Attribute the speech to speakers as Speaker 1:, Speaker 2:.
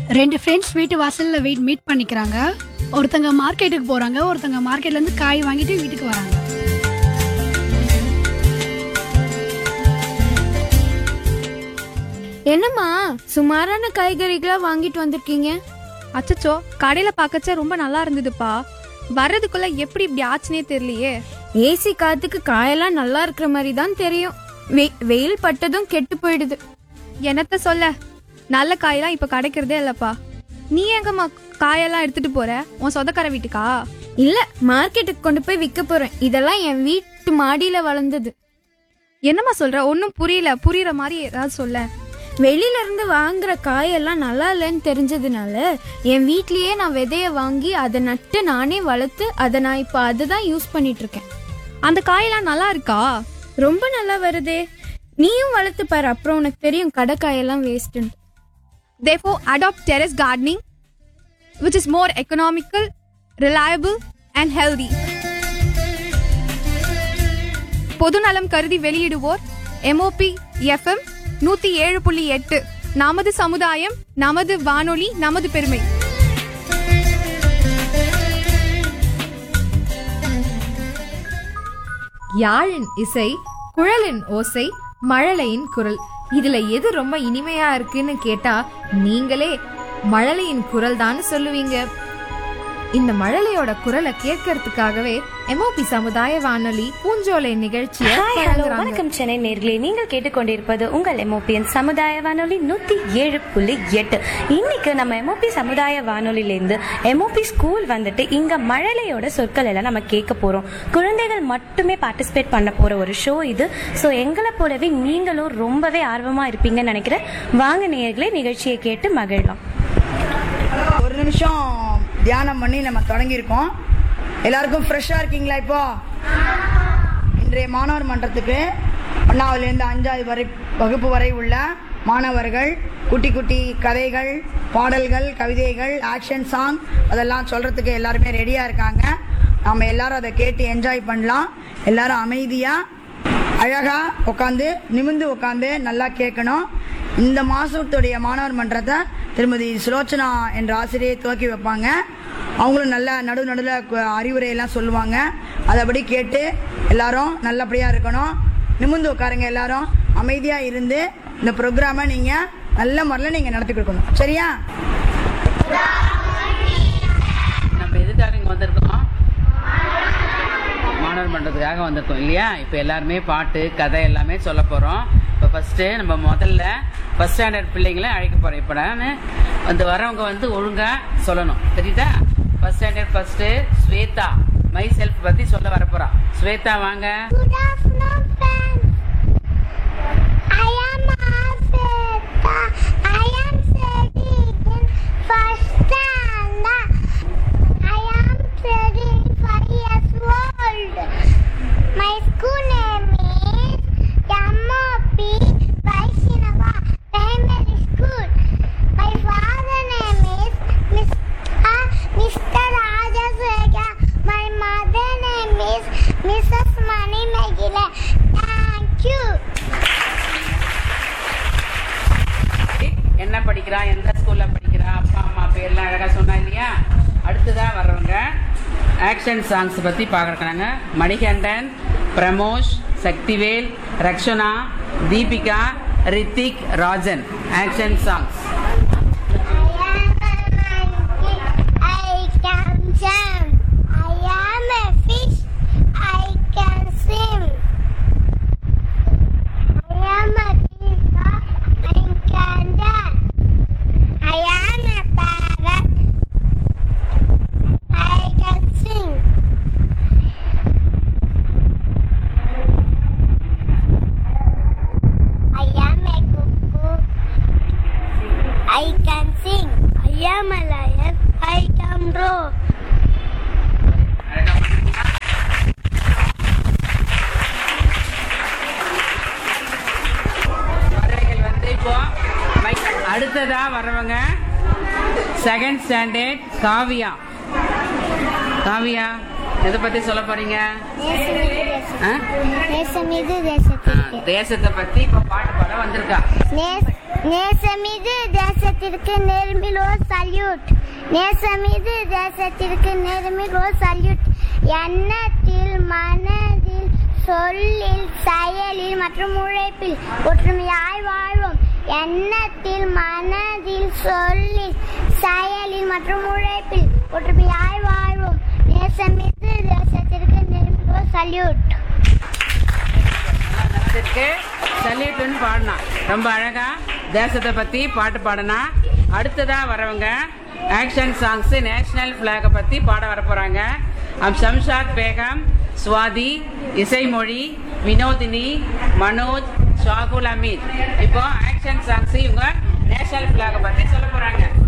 Speaker 1: ரெண்டு ஃப்ரெண்ட்ஸ் வீட்டு வாசல்ல வெயிட் மீட் பண்ணிக்கிறாங்க ஒருத்தங்க மார்க்கெட்டுக்கு போறாங்க ஒருத்தங்க மார்க்கெட்ல இருந்து காய் வாங்கிட்டு வீட்டுக்கு வராங்க
Speaker 2: என்னம்மா சுமாரான காய்கறிகளா வாங்கிட்டு வந்திருக்கீங்க
Speaker 3: அச்சச்சோ கடையில பார்க்கச்ச ரொம்ப நல்லா இருந்ததுப்பா வர்றதுக்குள்ள எப்படி இப்படி ஆச்சுனே தெரியலையே
Speaker 2: ஏசி காத்துக்கு காயெல்லாம் நல்லா இருக்கிற மாதிரி தான் தெரியும் வெ- வெயில் பட்டதும் கெட்டு போயிடுது
Speaker 3: என்னத்த சொல்ல நல்ல காயெல்லாம் இப்ப கிடைக்கிறதே இல்லப்பா நீ எங்கம்மா காயெல்லாம் எடுத்துட்டு போற உன் சொந்தக்கார வீட்டுக்கா
Speaker 2: இல்ல மார்க்கெட்டுக்கு கொண்டு போய் விற்க போறேன் இதெல்லாம் என் வீட்டு மாடியில வளர்ந்தது
Speaker 3: என்னம்மா சொல்ற ஒன்னும் புரியல புரியுற மாதிரி ஏதாவது சொல்ல
Speaker 2: வெளியில இருந்து வாங்குற காயெல்லாம் நல்லா இல்லைன்னு தெரிஞ்சதுனால என் வீட்லயே நான் விதைய வாங்கி அதை நட்டு நானே வளர்த்து அதை நான் இப்போ அதுதான் யூஸ் பண்ணிட்டு இருக்கேன்
Speaker 3: அந்த காயெல்லாம் நல்லா இருக்கா
Speaker 2: ரொம்ப நல்லா வருதே நீயும் வளர்த்து பாரு அப்புறம் உனக்கு தெரியும் கடை காயெல்லாம் வேஸ்ட்டுன்னு
Speaker 3: therefore adopt terrace gardening which is more economical reliable and healthy பொதுநலம் கருதி வெளியிடுவோர் எம்ஓபி எஃப்எம் நூத்தி ஏழு புள்ளி எட்டு நமது சமுதாயம் நமது வானொலி நமது பெருமை
Speaker 4: யாழின் இசை குழலின் ஓசை மழலையின் குரல் இதுல எது ரொம்ப இனிமையா இருக்குன்னு கேட்டா நீங்களே மழலையின் குரல் தான் சொல்லுவீங்க இந்த மழலையோட குரலை கேட்கறதுக்காகவே எம்ஓபி சமுதாய வானொலி பூஞ்சோலை நிகழ்ச்சியை
Speaker 5: ஹாய் ஹலோ
Speaker 4: வழங்குறாங்க
Speaker 5: வணக்கம் சென்னை நேர்களே நீங்கள் கேட்டுக்கொண்டிருப்பது உங்கள் எம்ஓபிஎன் சமுதாய வானொலி நூற்றி ஏழு புள்ளி எட்டு இன்னைக்கு நம்ம எம்ஓபி சமுதாய வானொலியிலேருந்து எம்ஓபி ஸ்கூல் வந்துட்டு இங்கே மழலையோட சொற்கள் எல்லாம் நம்ம கேட்க போகிறோம் குழந்தைகள் மட்டுமே பார்ட்டிசிபேட் பண்ண போகிற ஒரு ஷோ இது ஸோ எங்களை போலவே நீங்களும் ரொம்பவே ஆர்வமாக இருப்பீங்கன்னு நினைக்கிறேன் வாங்க நேர்களே நிகழ்ச்சியை கேட்டு மகிழலாம்
Speaker 6: ஒரு நிமிஷம் தியானம் பண்ணி நம்ம தொடங்கியிருக்கோம் எல்லாருக்கும் ஃப்ரெஷ்ஷாக இருக்கீங்களா இப்போ இன்றைய மாணவர் மன்றத்துக்கு ஒன்றாவதுலேருந்து அஞ்சாவது வரை வகுப்பு வரை உள்ள மாணவர்கள் குட்டி குட்டி கதைகள் பாடல்கள் கவிதைகள் ஆக்ஷன் சாங் அதெல்லாம் சொல்கிறதுக்கு எல்லாருமே ரெடியாக இருக்காங்க நாம் எல்லாரும் அதை கேட்டு என்ஜாய் பண்ணலாம் எல்லாரும் அமைதியாக அழகா உட்காந்து நிமிந்து உட்காந்து நல்லா கேட்கணும் இந்த மாசத்துடைய மாணவர் மன்றத்தை திருமதி சுலோச்சனா என்ற ஆசிரியை துவக்கி வைப்பாங்க அவங்களும் நல்ல நடு நடுவில் அறிவுரை எல்லாம் சொல்லுவாங்க அதபடி கேட்டு எல்லாரும் நல்லபடியாக இருக்கணும் நிமிந்து உட்காருங்க எல்லாரும் அமைதியாக இருந்து இந்த ப்ரோக்ராமை நீங்கள் நல்ல முறையில் நீங்கள் நடத்தி கொடுக்கணும் சரியா
Speaker 7: நம்ம எதுக்காக இங்கே வந்திருக்கோம் மாணவர் மன்றத்துக்காக வந்திருக்கோம் இல்லையா இப்போ எல்லாருமே பாட்டு கதை எல்லாமே சொல்ல போகிறோம் இப்போ ஃபஸ்ட்டு நம்ம முதல்ல ஃபஸ்ட் ஸ்டாண்டர்ட் பிள்ளைங்களை அழைக்க போகிறோம் இப்போ நான் வந்து வரவங்க வந்து ஒழுங்காக சொல்லணும் தெரியுதா first standard first Swetha myself பற்றி சொல்ல வரப்போகிறா ஸ்வேதா வாங்க
Speaker 8: Good afternoon, friends. I am Asita. I am studying in first standard. I am studying five years old. My school name is MOP Vaishnava Primary School. My father name is Mr. Mr. Rajaswega. My mother name is Mrs. Mani Megile. Thank you.
Speaker 7: என்ன படிக்கிறா எந்த ஸ்கூல்ல படிக்கிறா அப்பா அம்மா பேர்லாம் அழகா சொன்னா இல்லையா அடுத்ததா வர்றவங்க ஆக்ஷன் சாங்ஸ் பத்தி பார்க்கறாங்க Manikandan Pramosh Sakthivel Rakshana Deepika Rithik Rajan action songs
Speaker 8: I can jump. I am a fish. I can swim. I am a peacock. I can dance. I am a parrot. I can sing. I am a cuckoo. I can sing. I am a lion. I can roar.
Speaker 7: குழந்தைகள் வந்து இப்போ mic- அடுத்ததா வர்றவங்க second standard Kavya Kavya எதை பத்தி சொல்ல போறீங்க ஆ?
Speaker 8: நேசமிகு
Speaker 7: ஆ,
Speaker 8: தேசத்திற்கு
Speaker 7: தேசத்தை பத்தி இப்ப பாட்டு பாட வந்திருக்கா
Speaker 8: நேசமிகு தேசத்திற்கு தேசத்திற்கு நேர்மில் ஓர் சல்யூட் நேசமிது தேசத்திற்கு நேர்மில் ஓர் சல்யூட் எண்ணத்தில் மனதில் சொல்லில் செயலில் மற்றும் உழைப்பில் ஒற்றுமையாய் வாழ்வோம் எண்ணத்தில் மனதில் சொல்லில் செயலில் மற்றும் உழைப்பில் ஒற்றுமையாய் வாழ்வோம் நேசமிது தேசத்திற்கு நேர்மில் ஓர் சல்யூட்
Speaker 7: தேசத்திற்கு சல்யூட்டுன்னு பாடினான் ரொம்ப அழகா தேசத்தை பத்தி பாட்டு பாடினா அடுத்ததா வரவங்க ஆக்ஷன் சாங்ஸ் நேஷனல் பிளாக பத்தி பாட வர போறாங்க அம் ஷம்ஷாத் பேகம் சுவாதி இசைமொழி வினோதினி மனோஜ் ஷாகுல் அமீத் இப்போ ஆக்ஷன் சாங்ஸ் இவங்க நேஷனல் பிளாக பத்தி சொல்ல போறாங்க